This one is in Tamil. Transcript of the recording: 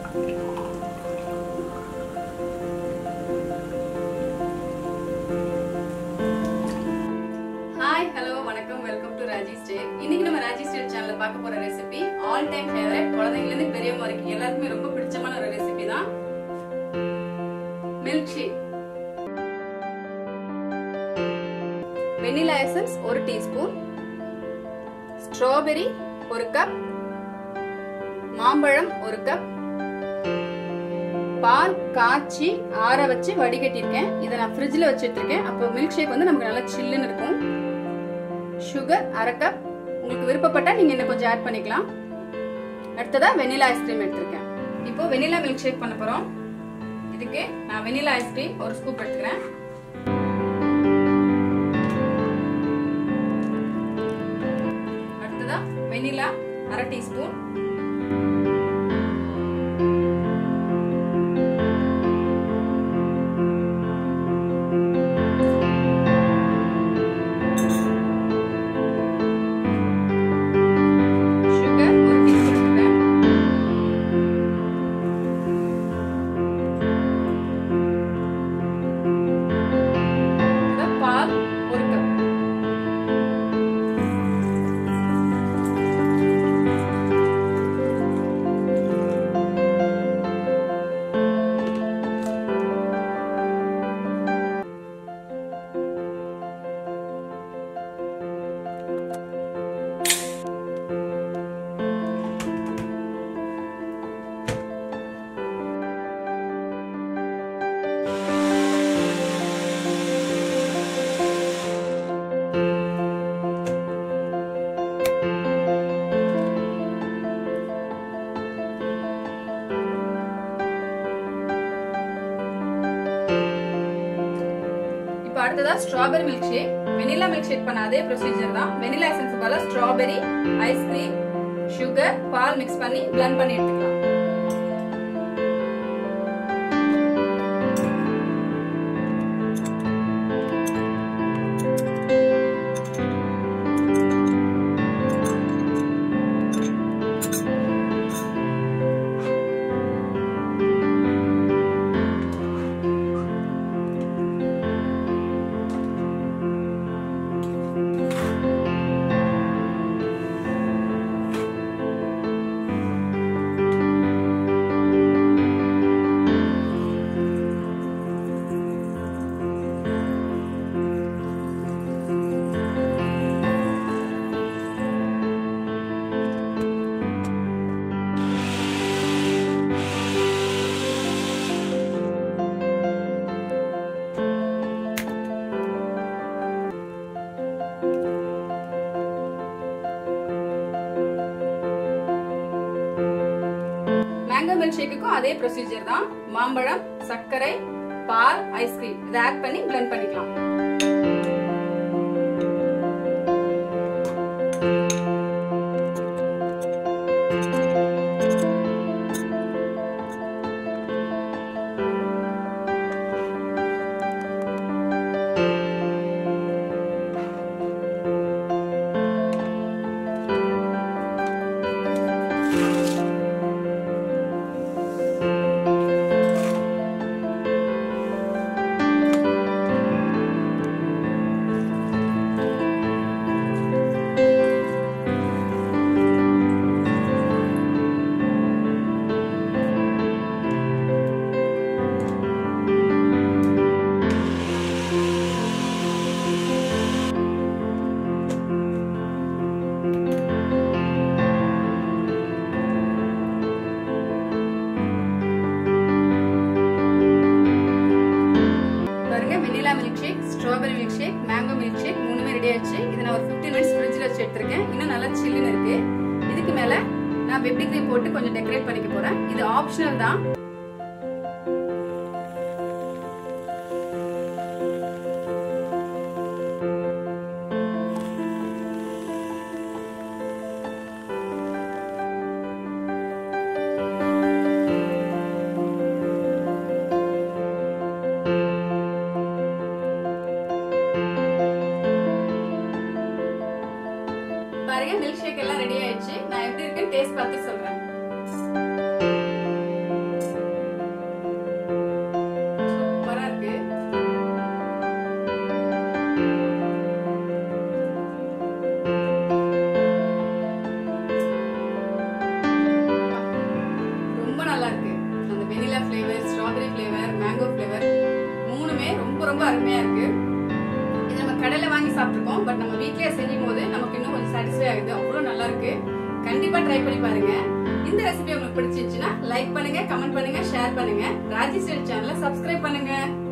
ஹாய் ஹலோ வணக்கம் வெல்கம் டு ராஜி ஸ்டேட் இன்னைக்கு நம்ம ராஜி ஸ்டேட் சேனல்ல பார்க்க போற ரெசிபி ஆல் டைம் ஃபேவரட் குழந்தைங்கல இருந்து பெரியவங்க வரைக்கும் எல்லாருக்குமே ரொம்ப பிடிச்சமான ஒரு ரெசிபி தான் மில்க் ஷேக் வெனிலா எசன்ஸ் ஒரு டீஸ்பூன் ஸ்ட்ராபெரி ஒரு கப் மாம்பழம் ஒரு கப் பால் காய்ச்சி ஆற வச்சு வடிகட்டியிருக்கேன் இதை நான் ஃப்ரிட்ஜில் வச்சு எடுத்திருக்கேன் அப்போ மில்க் ஷேக் வந்து நமக்கு நல்லா சில்லுன்னு இருக்கும் சுகர் அரை கப் உங்களுக்கு விருப்பப்பட்டா நீங்க இன்னும் கொஞ்சம் ஆட் பண்ணிக்கலாம் அடுத்ததா வெனிலா ஐஸ்கிரீம் எடுத்திருக்கேன் இப்போ வெனிலா மில்க் ஷேக் பண்ண போறோம் இதுக்கு நான் வெனிலா ஐஸ்கிரீம் ஒரு ஸ்கூப் எடுத்துக்கிறேன் அடுத்ததா வெனிலா அரை டீஸ்பூன் சுகர் ஒரு டீஸ்பூன் எடுத்துக்கிறேன் அடுத்ததா பால் ஒரு கப் இப்போ அடுத்ததா strawberry milk shake vanilla milk shake பண்ண அதே ப்ரொசீஜர் தான் வெனிலா எசன்ஸ் பதிலா ஸ்ட்ராபெரி ஐஸ்கிரீம் சுகர் பால் மிக்ஸ் பண்ணி blend பண்ணி எடுத்துக்கலாம் மேங்கோ மில்க் ஷேக்குக்கும் அதே ப்ரொசீஜர் தான் மாம்பழம் சர்க்கரை பால் ஐஸ்கிரீம் இதை ஆட் பண்ணி blend பண்ணிக்கலாம் பாருங்க vanilla milk shake strawberry milk shake mango milk shake மூணுமே ரெடி ஆயிடுச்சு இதை நான் ஒரு 15 மினிட்ஸ் ஃப்ரிட்ஜில் வச்சு எடுத்திருக்கேன் இன்னும் நல்லா சில்லுன்னு இருக்கு இதுக்கு மேல நான் பெப்பி கிரீம் போட்டு கொஞ்சம் டெக்கரேட் பண்ணிக்க போறேன் இது ஆப்ஷனல் தான் பாருங்க மில்க் ஷேக் எல்லாம் ரெடி ஆயிடுச்சு நான் எப்படி இருக்குன்னு டேஸ்ட் பார்த்து சொல்றேன் மேங்கோ ஃப்ளேவர் மூணுமே ரொம்ப ரொம்ப அருமையா இருக்கு இது நம்ம கடையில வாங்கி சாப்பிட்டுருக்கோம் பட் நம்ம வீட்லயே செஞ்சும் போது நமக்கு இன்னும் கொஞ்சம் சாட்டிஸ்ஃபை ஆகுது அவ்வளவு நல்லா இருக்கு கண்டிப்பா ட்ரை பண்ணி பாருங்க இந்த ரெசிபி உங்களுக்கு பிடிச்சிருந்துச்சுன்னா லைக் பண்ணுங்க கமெண்ட் பண்ணுங்க ஷேர் பண்ணுங்க ராஜேஸ்வரி சேனலை சப்ஸ்கிரைப் பண்ணுங்க